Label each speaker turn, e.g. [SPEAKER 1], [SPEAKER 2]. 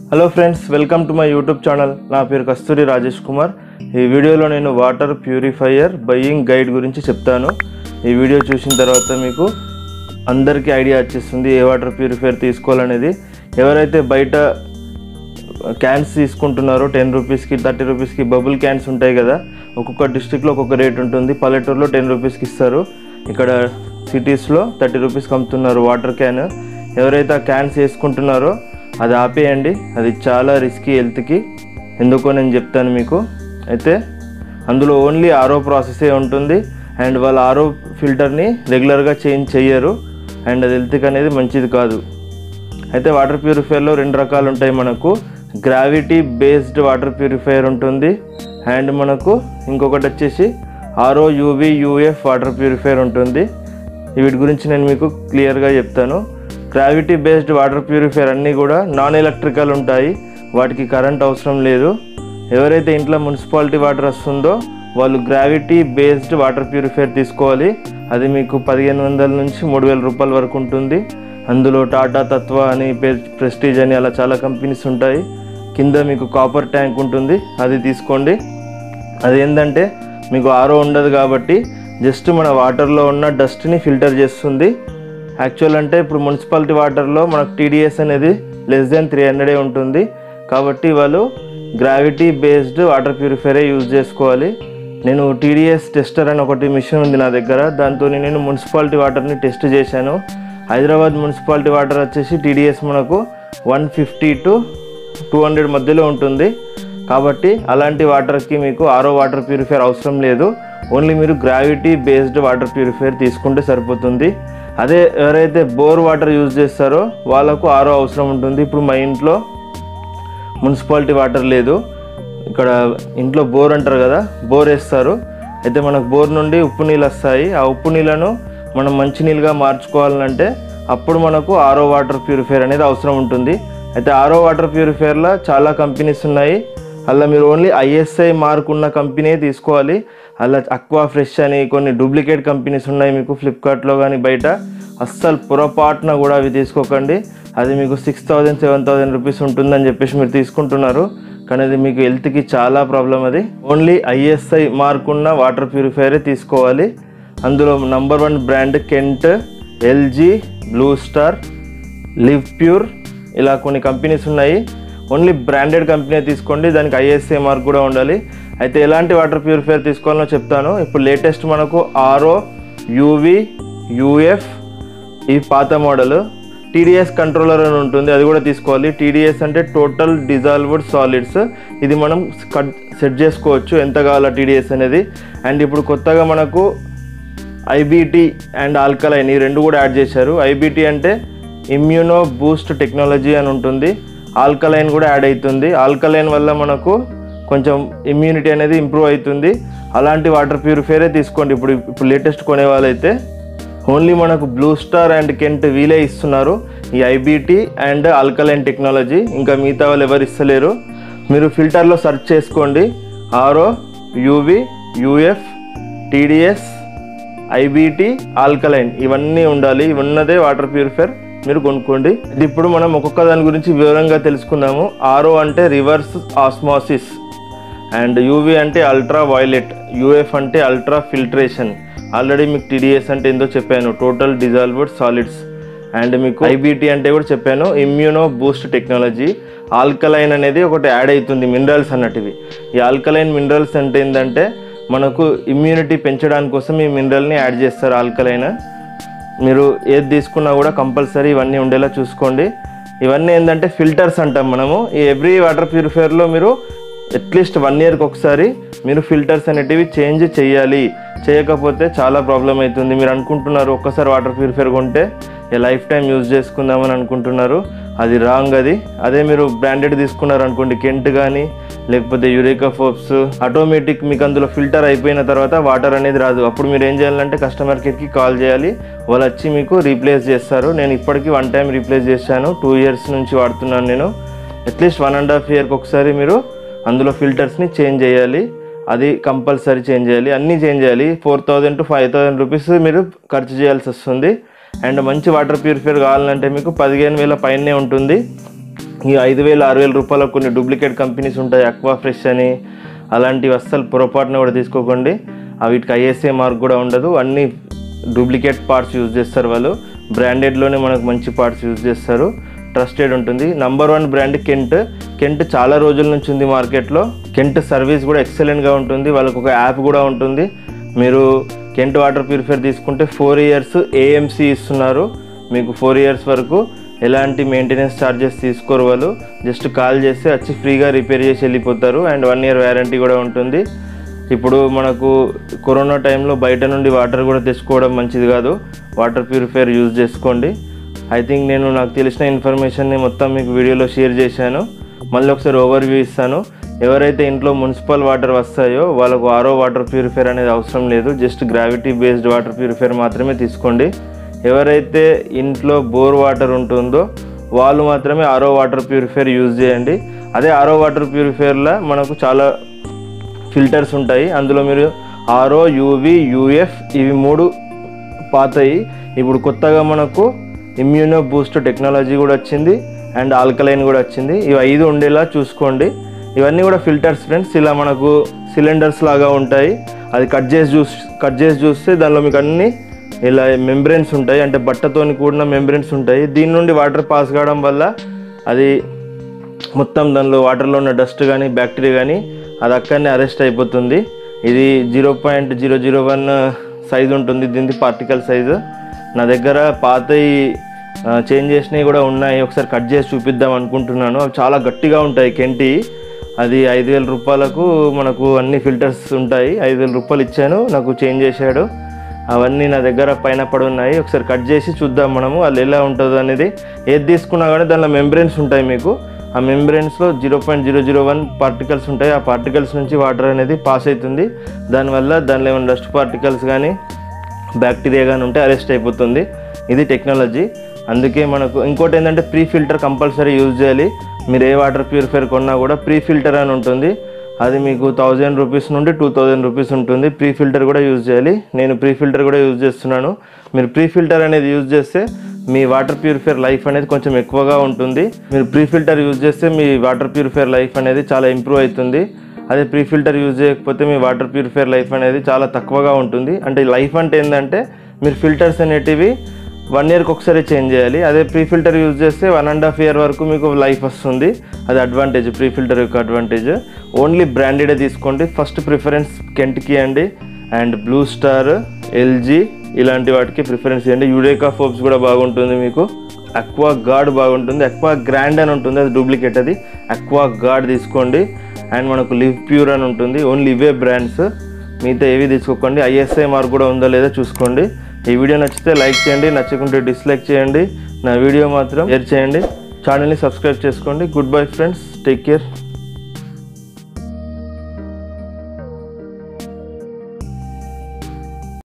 [SPEAKER 1] hello friends welcome to my YouTube channel నా పేరు కస్తూరి రాజేష్ కుమార్ ఈ వీడియోలో నేను వాటర్ ప్యూరిఫైయర్ బయ్యింగ్ గైడ్ గురించి చెప్తాను ఈ వీడియో చూసిన తర్వాత మీకు అందరికీ ఐడియా వచ్చేస్తుంది ఏ వాటర్ ప్యూరిఫైయర్ తీసుకోవాలనేది ఎవరైతే బయట క్యాన్స్ తీసుకుంటున్నారో టెన్ రూపీస్కి థర్టీ రూపీస్కి బబుల్ క్యాన్స్ ఉంటాయి కదా ఒక్కొక్క డిస్టిక్లో ఒక్కొక్క రేట్ ఉంటుంది పల్లెటూరులో టెన్ రూపీస్కి ఇస్తారు ఇక్కడ సిటీస్లో థర్టీ రూపీస్కి అమ్ముతున్నారు వాటర్ క్యాన్ ఎవరైతే ఆ క్యాన్స్ వేసుకుంటున్నారో అది ఆపేయండి అది చాలా రిస్కీ హెల్త్కి ఎందుకో నేను చెప్తాను మీకు అయితే అందులో ఓన్లీ ఆరో ప్రాసెసే ఉంటుంది అండ్ వాళ్ళ ఆరో ఫిల్టర్ని రెగ్యులర్గా చేంజ్ చెయ్యరు అండ్ అది హెల్త్కి అనేది మంచిది కాదు అయితే వాటర్ ప్యూరిఫైయర్లో రెండు రకాలు ఉంటాయి మనకు గ్రావిటీ బేస్డ్ వాటర్ ప్యూరిఫైయర్ ఉంటుంది అండ్ మనకు ఇంకొకటి వచ్చేసి RO UV UF water purifier ఉంటుంది వీటి గురించి నేను మీకు క్లియర్గా చెప్తాను గ్రావిటీ బేస్డ్ వాటర్ ప్యూరిఫైయర్ అన్నీ కూడా నాన్ ఎలక్ట్రికల్ ఉంటాయి వాటికి కరెంట్ అవసరం లేదు ఎవరైతే ఇంట్లో మున్సిపాలిటీ వాటర్ వస్తుందో వాళ్ళు గ్రావిటీ బేస్డ్ వాటర్ ప్యూరిఫైయర్ తీసుకోవాలి అది మీకు పదిహేను వందల నుంచి మూడు వేల రూపాయల వరకు ఉంటుంది అందులో టాటా తత్వ అని ప్రెస్టీజ్ అని అలా చాలా కంపెనీస్ ఉంటాయి కింద మీకు కాపర్ ట్యాంక్ ఉంటుంది అది తీసుకోండి అదేంటంటే మీకు ఆరో ఉండదు కాబట్టి జస్ట్ మన వాటర్లో ఉన్న డస్ట్ని ఫిల్టర్ చేస్తుంది యాక్చువల్ అంటే ఇప్పుడు మున్సిపాలిటీ వాటర్లో మనకు టీడీఎస్ అనేది లెస్ దెన్ త్రీ హండ్రెడే ఉంటుంది కాబట్టి వాళ్ళు గ్రావిటీ బేస్డ్ వాటర్ ప్యూరిఫైరే యూజ్ చేసుకోవాలి నేను టీడీఎస్ టెస్టర్ అని ఒకటి మిషన్ ఉంది నా దగ్గర దాంతో నేను మున్సిపాలిటీ వాటర్ని టెస్ట్ చేశాను హైదరాబాద్ మున్సిపాలిటీ వాటర్ వచ్చేసి టీడీఎస్ మనకు one fifty to two hundred మధ్యలో ఉంటుంది కాబట్టి అలాంటి వాటర్కి మీకు ఆరో వాటర్ ప్యూరిఫైయర్ అవసరం లేదు ఓన్లీ మీరు గ్రావిటీ బేస్డ్ వాటర్ ప్యూరిఫైయర్ తీసుకుంటే సరిపోతుంది అదే ఎవరైతే బోర్ వాటర్ యూజ్ చేస్తారో వాళ్ళకు ఆరో అవసరం ఉంటుంది ఇప్పుడు మా ఇంట్లో మున్సిపాలిటీ వాటర్ లేదు ఇక్కడ ఇంట్లో బోర్ అంటారు కదా బోర్ వేస్తారు అయితే మనకు బోర్ నుండి ఉప్పు నీళ్ళు వస్తాయి ఆ ఉప్పు నీళ్ళను మనం మంచినీళ్ళుగా మార్చుకోవాలంటే అప్పుడు మనకు ఆరో వాటర్ ప్యూరిఫైయర్ అనేది అవసరం ఉంటుంది అయితే ఆరో వాటర్ ప్యూరిఫైయర్లో చాలా కంపెనీస్ ఉన్నాయి అలా మీరు ఓన్లీ ఐఎస్ఐ మార్క్ ఉన్న కంపెనీ తీసుకోవాలి అలా అక్వా ఫ్రెష్ అని కొన్ని డూప్లికేట్ కంపెనీస్ ఉన్నాయి మీకు ఫ్లిప్కార్ట్లో కానీ బయట అస్సలు పొరపాటున కూడా అవి తీసుకోకండి అది మీకు six thousand seven thousand rupees ఉంటుందని చెప్పేసి మీరు తీసుకుంటున్నారు కానీ అది మీకు హెల్త్కి చాలా ప్రాబ్లం అది ఓన్లీ ఐఎస్ఐ మార్క్ ఉన్న వాటర్ ప్యూరిఫైయరే తీసుకోవాలి అందులో number one brand Kent LG Blue Star Livpure ఇలా కొన్ని కంపెనీస్ ఉన్నాయి ఓన్లీ బ్రాండెడ్ కంపెనీ తీసుకోండి దానికి ఐఎస్ఏ మార్క్ కూడా ఉండాలి అయితే ఎలాంటి వాటర్ ప్యూరిఫైయర్ తీసుకోవాలో చెప్తాను ఇప్పుడు లేటెస్ట్ మనకు ఆర్ఓ యూవి యూఎఫ్ ఈ పాత మోడల్ టీడీఎస్ కంట్రోలర్ అని ఉంటుంది అది కూడా తీసుకోవాలి టీడీఎస్ అంటే టోటల్ డిజాల్వ్డ్ సాలిడ్స్ ఇది మనం కట్ సెట్ చేసుకోవచ్చు ఎంత కావాలా టీడీఎస్ అనేది అండ్ ఇప్పుడు కొత్తగా మనకు ఐబీటీ అండ్ ఆల్కలైన్ ఈ రెండు కూడా యాడ్ చేశారు ఐబీటీ అంటే ఇమ్యూనో బూస్ట్ టెక్నాలజీ అని ఉంటుంది ఆల్కలైన్ కూడా యాడ్ అవుతుంది ఆల్కలైన్ వల్ల మనకు కొంచెం ఇమ్యూనిటీ అనేది ఇంప్రూవ్ అవుతుంది అలాంటి వాటర్ ప్యూరిఫైయరే తీసుకోండి ఇప్పుడు ఇప్పుడు లేటెస్ట్ కొనే వాళ్ళైతే ఓన్లీ మనకు బ్లూ స్టార్ అండ్ కెంట్ వీలే ఇస్తున్నారు ఈ ఐబీటీ అండ్ ఆల్కలైన్ టెక్నాలజీ ఇంకా మిగతా వాళ్ళు ఎవరు ఇస్తలేరు మీరు ఫిల్టర్లో సెర్చ్ చేసుకోండి RO UV UF TDS IBT alkaline ఇవన్నీ ఉండాలి ఇవన్నదే వాటర్ ప్యూరిఫైయర్ మీరు కొనుక్కోండి ఇది ఇప్పుడు మనం ఒక్కొక్క దాని గురించి వివరంగా తెలుసుకుందాము ఆర్ఓ అంటే రివర్స్ ఆస్మాసిస్ అండ్ యూవి అంటే అల్ట్రా వైలెట్ యూఎఫ్ అంటే అల్ట్రా ఫిల్ట్రేషన్ ఆల్రెడీ మీకు టీడీఎస్ అంటే ఏందో చెప్పాను టోటల్ డిజాల్వ్డ్ సాలిడ్స్ అండ్ మీకు ఐబీటీ అంటే కూడా చెప్పాను ఇమ్యూనో బూస్ట్ టెక్నాలజీ ఆల్కలైన్ అనేది ఒకటి యాడ్ అవుతుంది మినరల్స్ అన్నటివి ఈ ఆల్కలైన్ మినరల్స్ అంటే ఏంటంటే మనకు ఇమ్యూనిటీ పెంచడానికి కోసం ఈ మినరల్ని యాడ్ చేస్తారు ఆల్కలైన్ మీరు ఏది తీసుకున్నా కూడా కంపల్సరీ ఇవన్నీ ఉండేలా చూసుకోండి ఇవన్నీ ఏంటంటే ఫిల్టర్స్ అంటాం మనము ఈ ఎవ్రీ వాటర్ ప్యూరిఫైయర్లో మీరు అట్లీస్ట్ వన్ ఇయర్కి ఒకసారి మీరు ఫిల్టర్స్ అనేటివి చేంజ్ చేయాలి చేయకపోతే చాలా ప్రాబ్లం అవుతుంది మీరు అనుకుంటున్నారు ఒక్కసారి వాటర్ ప్యూరిఫైయర్ కొంటే లైఫ్ టైం యూజ్ చేసుకుందామని అనుకుంటున్నారు అది రాంగ్ అది అదే మీరు బ్రాండెడ్ తీసుకున్నారు అనుకోండి కెంట్ కానీ లేకపోతే యురేకా ఫోప్స్ ఆటోమేటిక్ మీకు అందులో ఫిల్టర్ అయిపోయిన తర్వాత వాటర్ అనేది రాదు అప్పుడు మీరు ఏం చేయాలంటే కస్టమర్ కేర్కి కాల్ చేయాలి వాళ్ళు వచ్చి మీకు రీప్లేస్ చేస్తారు నేను ఇప్పటికీ వన్ టైం రీప్లేస్ చేశాను టూ ఇయర్స్ నుంచి వాడుతున్నాను నేను అట్లీస్ట్ వన్ అండ్ హాఫ్ ఇయర్కి ఒకసారి మీరు అందులో ఫిల్టర్స్ని చేంజ్ చేయాలి అది కంపల్సరీ చేంజ్ చేయాలి అన్నీ చేంజ్ చేయాలి four thousand to five thousand rupees మీరు ఖర్చు చేయాల్సి వస్తుంది అండ్ మంచి వాటర్ ప్యూరిఫైయర్ కావాలంటే మీకు పదిహేను వేల పైనే ఉంటుంది ఈ ఐదు వేలు ఆరు వేల రూపాయలకు కొన్ని డూప్లికేట్ కంపెనీస్ ఉంటాయి అక్వా ఫ్రెష్ అని అలాంటివి అస్సలు పొరపాటున కూడా తీసుకోకండి ఆ వీటికి ఐఎస్ఏ మార్క్ కూడా ఉండదు అన్ని డూప్లికేట్ పార్ట్స్ యూజ్ చేస్తారు వాళ్ళు బ్రాండెడ్లోనే మనకు మంచి పార్ట్స్ యూజ్ చేస్తారు ట్రస్టెడ్ ఉంటుంది number one brand Kent Kent చాలా రోజుల నుంచి ఉంది మార్కెట్లో కెంట్ సర్వీస్ కూడా ఎక్సలెంట్గా ఉంటుంది వాళ్ళకు ఒక యాప్ కూడా ఉంటుంది మీరు కెంట్ వాటర్ ప్యూరిఫైర్ తీసుకుంటే ఫోర్ ఇయర్స్ ఏఎంసీ ఇస్తున్నారు మీకు ఫోర్ ఇయర్స్ వరకు ఎలాంటి మెయింటెనెన్స్ ఛార్జెస్ తీసుకోరు వాళ్ళు జస్ట్ కాల్ చేస్తే వచ్చి ఫ్రీగా రిపేర్ చేసి వెళ్ళిపోతారు అండ్ వన్ ఇయర్ వ్యారంటీ కూడా ఉంటుంది ఇప్పుడు మనకు కరోనా టైంలో బయట నుండి వాటర్ కూడా తెచ్చుకోవడం మంచిది కాదు వాటర్ ప్యూరిఫైయర్ యూజ్ చేసుకోండి ఐ థింక్ నేను నాకు తెలిసిన ఇన్ఫర్మేషన్ని మొత్తం మీకు వీడియోలో షేర్ చేశాను మళ్ళీ ఒకసారి ఓవర్ వ్యూ ఇస్తాను ఎవరైతే ఇంట్లో మున్సిపల్ వాటర్ వస్తాయో వాళ్ళకు ఆరో వాటర్ ప్యూరిఫైయర్ అనేది అవసరం లేదు just gravity based water purifier మాత్రమే తీసుకోండి ఎవరైతే ఇంట్లో బోర్ వాటర్ ఉంటుందో వాళ్ళు మాత్రమే ఆరో వాటర్ ప్యూరిఫైయర్ యూజ్ చేయండి అదే ఆరో వాటర్ ప్యూరిఫైయర్లో మనకు చాలా ఫిల్టర్స్ ఉంటాయి అందులో మీరు ఆర్ఓ యూవి యూఎఫ్ ఇవి మూడు పాతాయి ఇప్పుడు కొత్తగా మనకు ఇమ్యూనో బూస్ట్ టెక్నాలజీ కూడా వచ్చింది అండ్ ఆల్కలైన్ కూడా వచ్చింది ఇవి ఐదు ఉండేలా చూసుకోండి ఇవన్నీ కూడా ఫిల్టర్స్ ఫ్రెండ్స్ ఇలా మనకు సిలిండర్స్ లాగా ఉంటాయి అది కట్ చేసి చూస్ కట్ చేసి చూస్తే దానిలో మీకు అన్ని ఇలా మెంబ్రెన్స్ ఉంటాయి అంటే బట్టతోని కూడిన మెంబ్రెన్స్ ఉంటాయి దీని నుండి వాటర్ పాస్ కావడం వల్ల అది మొత్తం దానిలో వాటర్లో ఉన్న డస్ట్ కానీ బ్యాక్టీరియా కానీ అది అక్కడనే అరెస్ట్ అయిపోతుంది ఇది zero point zero zero one size ఉంటుంది దీనికి పార్టికల్ సైజు నా దగ్గర పాతవి చేంజ్ చేసినవి కూడా ఉన్నాయి ఒకసారి కట్ చేసి చూపిద్దాం అనుకుంటున్నాను అవి చాలా గట్టిగా ఉంటాయి కెంటి అది ఐదు వేల రూపాయలకు మనకు అన్ని ఫిల్టర్స్ ఉంటాయి ఐదు వేల రూపాయలు ఇచ్చాను నాకు చేంజ్ చేశాడు అవన్నీ నా దగ్గర పైన పడి ఉన్నాయి ఒకసారి కట్ చేసి చూద్దాం మనము అది ఎలా ఉంటుందో అనేది ఏది తీసుకున్నా కానీ దానిలో మెంబ్రెన్స్ ఉంటాయి మీకు ఆ మెంబ్రెన్స్లో zero point zero zero one particles ఉంటాయి ఆ పార్టికల్స్ నుంచి వాటర్ అనేది పాస్ అవుతుంది దానివల్ల దానిలో ఏమైనా డస్ట్ పార్టికల్స్ కానీ బ్యాక్టీరియా కానీ ఉంటే అరెస్ట్ అయిపోతుంది ఇది టెక్నాలజీ అందుకే మనకు ఇంకోటి ఏంటంటే ప్రీ ఫిల్టర్ కంపల్సరీ యూజ్ చేయాలి మీరు ఏ వాటర్ ప్యూరిఫైర్ కొన్నా కూడా ప్రీ ఫిల్టర్ అని ఉంటుంది అది మీకు థౌజండ్ రూపీస్ నుండి టూ థౌజండ్ రూపీస్ ఉంటుంది ప్రీ ఫిల్టర్ కూడా యూజ్ చేయాలి నేను ప్రీ ఫిల్టర్ కూడా యూజ్ చేస్తున్నాను మీరు ప్రీ ఫిల్టర్ అనేది యూజ్ చేస్తే మీ వాటర్ ప్యూరిఫైర్ లైఫ్ అనేది కొంచెం ఎక్కువగా ఉంటుంది మీరు ప్రీ ఫిల్టర్ యూజ్ చేస్తే మీ వాటర్ ప్యూరిఫైర్ లైఫ్ అనేది చాలా ఇంప్రూవ్ అవుతుంది అదే ప్రీ ఫిల్టర్ యూజ్ చేయకపోతే మీ వాటర్ ప్యూరిఫైర్ లైఫ్ అనేది చాలా తక్కువగా ఉంటుంది అంటే లైఫ్ అంటే ఏంటంటే మీరు ఫిల్టర్స్ అనేటివి వన్ ఇయర్కి ఒకసారి చేంజ్ చేయాలి అదే ప్రీ ఫిల్టర్ యూజ్ చేస్తే వన్ అండ్ హాఫ్ ఇయర్ వరకు మీకు లైఫ్ వస్తుంది అది అడ్వాంటేజ్ ప్రీ ఫిల్టర్ యొక్క అడ్వాంటేజ్ ఓన్లీ బ్రాండెడే తీసుకోండి ఫస్ట్ ప్రిఫరెన్స్ కెంట్కి అండి అండ్ బ్లూ స్టార్ ఎల్జీ ఇలాంటి వాటికి ప్రిఫరెన్స్ ఇవ్వండి యుడేకా ఫోప్స్ కూడా బాగుంటుంది మీకు అక్వా గార్డ్ బాగుంటుంది అక్వా గ్రాండ్ అని ఉంటుంది అది డూప్లికేట్ అది అక్వా గార్డ్ తీసుకోండి అండ్ మనకు లివ్ ప్యూర్ అని ఉంటుంది ఓన్లీ ఇవే బ్రాండ్స్ మిగతా ఏవి తీసుకోకండి ఐఎస్ఐ మార్క్ కూడా ఉందో లేదో చూసుకోండి ఈ వీడియో నచ్చితే లైక్ చేయండి నచ్చకుంటే డిస్లైక్ చేయండి నా వీడియో మాత్రం షేర్ చేయండి ఛానల్ని సబ్స్క్రైబ్ చేసుకోండి goodbye friends take care